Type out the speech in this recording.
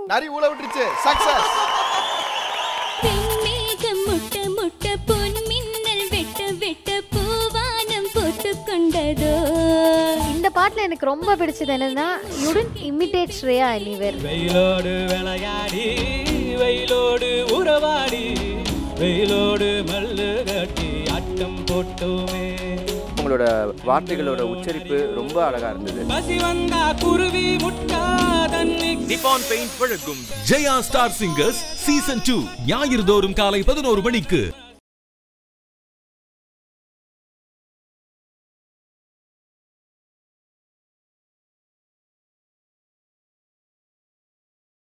நரி ஊழ விட்டுருச்சு சக்சஸ் பெண்மேகம் முட்ட முட்ட பொன் மின்னல் வெட்ட வெட்ட பூவானம் போட்டுக் கொண்டதோ இந்த பாட்டுல எனக்கு ரொம்ப பிடிச்சது என்னன்னா யுடன் இமிடேட் ஸ்ரேயா எனிவேர் வெயிலோடு விளையாடி வெயிலோடு உறவாடி வெயிலோடு மல்லு கட்டி ஆட்டம் போட்டோமே உங்களோட வார்த்தைகளோட உச்சரிப்பு ரொம்ப அழகா இருந்தது பசி வந்தா குருவி முட்டா தண்ணி நிப்பான் பெயிண்ட் வழங்கும் Jaya star singers season two ஞாயிறு தோறும் காலை பதினோரு மணிக்கு